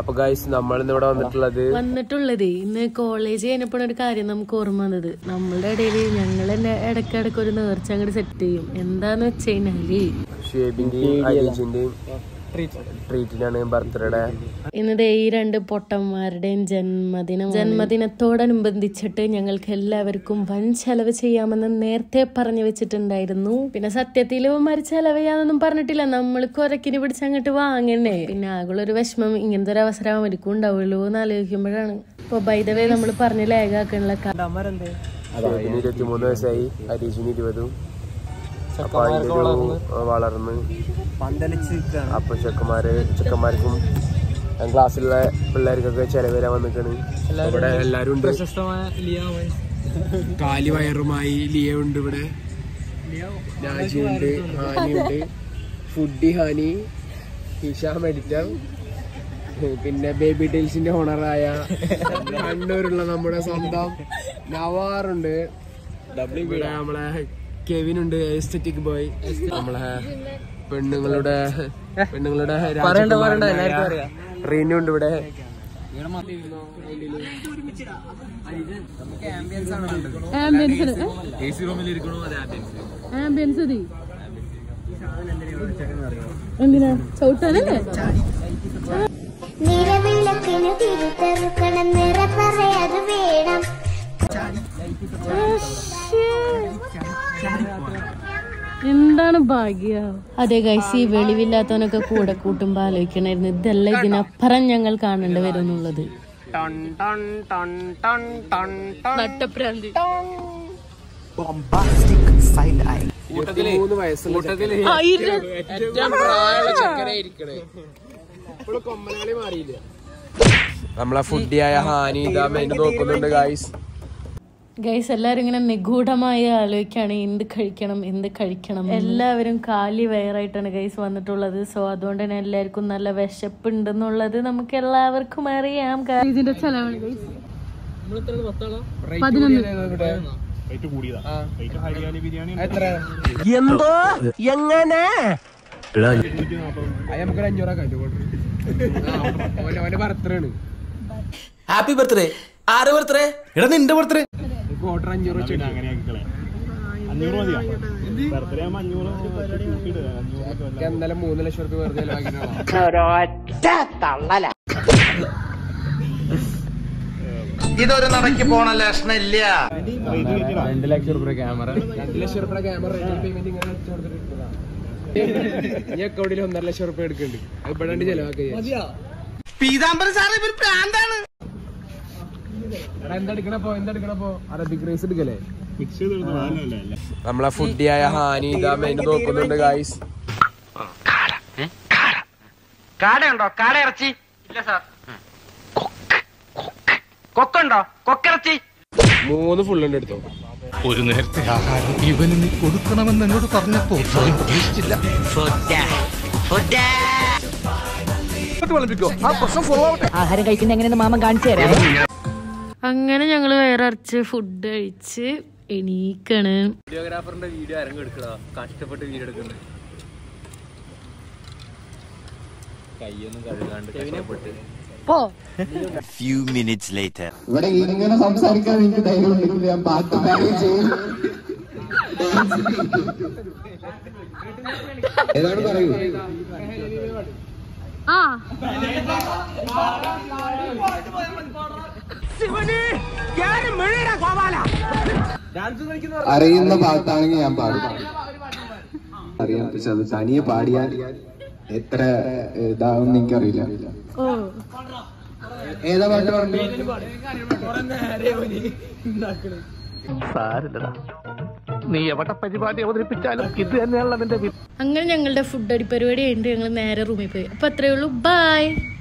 അപ്പൊ ഗൈസ് നമ്മളിന്ന് ഇവിടെ വന്നിട്ടുള്ളത് വന്നിട്ടുള്ളത് ഇന്ന് കോളേജ് കഴിഞ്ഞപ്പോൾ ഒരു കാര്യം നമുക്ക് ഓർമ്മ വന്നത് നമ്മളുടെ ഇടയിൽ ഞങ്ങൾ തന്നെ ഇടയ്ക്കിടയ്ക്ക് ഒരു നേർച്ച അങ്ങോട്ട് സെറ്റ് ചെയ്യും എന്താന്ന് വെച്ച് കഴിഞ്ഞാല് ഷേബിന്റെയും അരീജിന്റെയും ട്രീറ്റിനാണ് ബർത്ത്ഡേ ഇന്ന് ദേ ഈ രണ്ട് പൊട്ടന്മാരുടെയും ജന്മദിനം ജന്മദിനത്തോടനുബന്ധിച്ചിട്ട് ഞങ്ങൾക്ക് എല്ലാവർക്കും വൻ ചെലവ് ചെയ്യാമെന്ന് നേരത്തെ പറഞ്ഞു വെച്ചിട്ടുണ്ടായിരുന്നു പിന്നെ സത്യത്തിൽ ഇവന്മാര് ചെലവ് ചെയ്യാന്നൊന്നും പറഞ്ഞിട്ടില്ല നമ്മൾ കുരക്കിന് പിടിച്ച് അങ്ങോട്ട് വാങ്ങണേ പിന്നെ ആകുള്ളൊരു വിഷമം ഇങ്ങനത്തെ ഒരു അവസരം അവർക്കും ഉണ്ടാവുള്ളൂ എന്ന് ആലോചിക്കുമ്പോഴാണ് ഇപ്പൊ ബൈദവേ നമ്മൾ പറഞ്ഞ് ലേഖാക്കാനുള്ള ഷേബിന് ഇരുപത്തിമൂന്ന് വയസ്സായി അരീജിന് ഇരുപതും അപ്പൊ അതിന്റെ ഒരു വളർന്ന് അപ്പൊ ചെക്കന്മാര് ചെക്കന്മാർക്കും ക്ലാസ്സിലുള്ള പിള്ളേർക്കൊക്കെ ചെലവ് വരാൻ വന്നിക്കാണ് ഇവിടെ എല്ലാരും ഉണ്ട് കാലി വയറുമായി ലിയ ഉണ്ട് ഇവിടെ രാജിയുണ്ട് ഹാനിയുണ്ട് ഫുഡി ഹാനി ഹിഷാം എഡിറ്റർ പിന്നെ ബേബി ടൈൽസിന്റെ ഓണറായ കണ്ണൂരുള്ള നമ്മുടെ സ്വന്തം നവാറുണ്ട് ഇവിടെ നമ്മളെ കെവിൻ ഉണ്ട് എസ്തറ്റിക് ബോയ് നമ്മളെ പെണ്ണുങ്ങളുടെ പെണ്ണുങ്ങളുടെ രാജകുമാരനായ റീനു ഉണ്ട് ഇവിടെ എന്തിനാ ചവിട്ടാനല്ലേ നിലവിളക്കിന് തിരിത്തെറുക്കണം നിറ പറയാത് വേണം എന്താണ് ഭാഗ്യ അതെ ഗൈസ് ഈ വെളിവില്ലാത്തവനൊക്കെ കൂടെ കൂട്ടുമ്പോ ആലോചിക്കണായിരുന്നു ഇതല്ല ഇതിനപ്പുറം ഞങ്ങൾ കാണേണ്ടി വരും എന്നുള്ളത് നട്ടപ്രാന്തി മൂന്ന് വയസ്സുള്ള കൊമ്മനാളി മാറിയില്ല നമ്മളെ ഫുഡിയായ ഹാനി ഇതാ മെനു നോക്കുന്നുണ്ട് ഗായ്സ് ഗൈസ് എല്ലാവരും ഇങ്ങനെ നിഗൂഢമായി ആലോചിക്കാണ് എന്ത് കഴിക്കണം എന്ത് കഴിക്കണം എല്ലാവരും കാലി വയറായിട്ടാണ് ഗൈസ് വന്നിട്ടുള്ളത് സോ അതുകൊണ്ട് തന്നെ എല്ലാവർക്കും നല്ല വിശപ്പുണ്ടെന്നുള്ളത് നമുക്ക് എല്ലാവർക്കും അറിയാം കാരണം ഇതിന്റെ ചെലവാണ് ഗൈസ് എത്ര എന്തോ എങ്ങനെ നമുക്കൊരു അഞ്ഞൂറാക്കാം ഓന്റെ ബർത്ത്ഡേ ആണ് ഹാപ്പി ബർത്ത്ഡേ ആര് ബർത്ത്ഡേ എടാ നിന്റെ ബർത്ത്ഡേ ഓർഡർ അഞ്ഞൂറ് വെച്ചിട്ട് ഒക്കെ എന്തായാലും മൂന്ന് ലക്ഷം റുപ്യ വെറുതെ ചെലവാക്കിയിട്ടുള്ള ഇതൊരു നടക്ക് പോണ ലക്ഷണില്ല രണ്ട് ലക്ഷം റുപ്യ ക്യാമറ രണ്ട് ലക്ഷം റുപ്യ ക്യാമറ പേയ്മെന്റ് ഇങ്ങനെ അടിച്ചു കൊടുത്തിട്ടുള്ളതാ ഈ അക്കൗണ്ടിൽ ഒന്നര ലക്ഷം റുപ്യ എടുക്കുന്നുണ്ട് അത് ഇവിടെ രണ്ട് ചെലവാക്കുക പീതാംബരം സാറേ ഇവര് പ്രാന്താണ് എന്തെടുക്കണപ്പോ എന്തെടുക്കണപ്പോ അറബിക് റൈസ് എടുക്കല്ലേ നമ്മളെ ഫുഡിയായ ഹാനി ഇതാ മെനു നോക്കുന്നുണ്ട് ഗായ്സ് കാടയുണ്ടോ കാട ഇറച്ചി ഇല്ല സാർ കൊക്കുണ്ടോ കൊക്കിറച്ചി മൂന്ന് ഫുള്ളുണ്ട് എടുത്തോ ഒരു നേരത്തെ ആഹാരം ഇവന് നീ കൊടുക്കണമെന്ന് എന്നോട് പറഞ്ഞപ്പോ സ്വയം പ്രതീക്ഷിച്ചില്ല ആഹാരം കഴിക്കുന്ന എങ്ങനെയെന്ന് മാമൻ കാണിച്ചു തരാം അങ്ങനെ ഞങ്ങൾ വയററച്ച് ഫുഡ് കഴിച്ച് എണീക്കാണ് വീഡിയോഗ്രാഫറിന്റെ വീഡിയോ ആരെങ്കിലും എടുക്കണ കഷ്ടപ്പെട്ട് വീഡിയോ എടുക്കുന്നത് കൈയൊന്നും കഴുകാണ്ട് കഷ്ടപ്പെട്ട് few minutes later. ഇവിടെ ഇങ്ങനെ സംസാരിക്കാൻ എനിക്ക് ധൈര്യം ഉണ്ടെങ്കിൽ ഞാൻ പാട്ട് പാടുകയും ചെയ്യും ഏതാണ് പറയൂ അറിയുന്ന പാട്ടാണെങ്കിൽ ഞാൻ പാടും അറിയാം പക്ഷെ അത് തനിയെ പാടിയാൽ എത്ര ഇതാവും എനിക്കറിയില്ല ഓ ഏതാ പാട്ട് പറഞ്ഞു സാരില്ലടാ നീ എവിടെ പരിപാടി അവതരിപ്പിച്ചാലും ഇത് തന്നെയാണല്ലോ നിന്റെ അങ്ങനെ ഞങ്ങളുടെ ഫുഡ് അടി പരിപാടി കഴിഞ്ഞിട്ട് ഞങ്ങൾ നേരെ റൂമിൽ പോയി അപ്പൊ അത്രേ ഉള്ളൂ ബൈ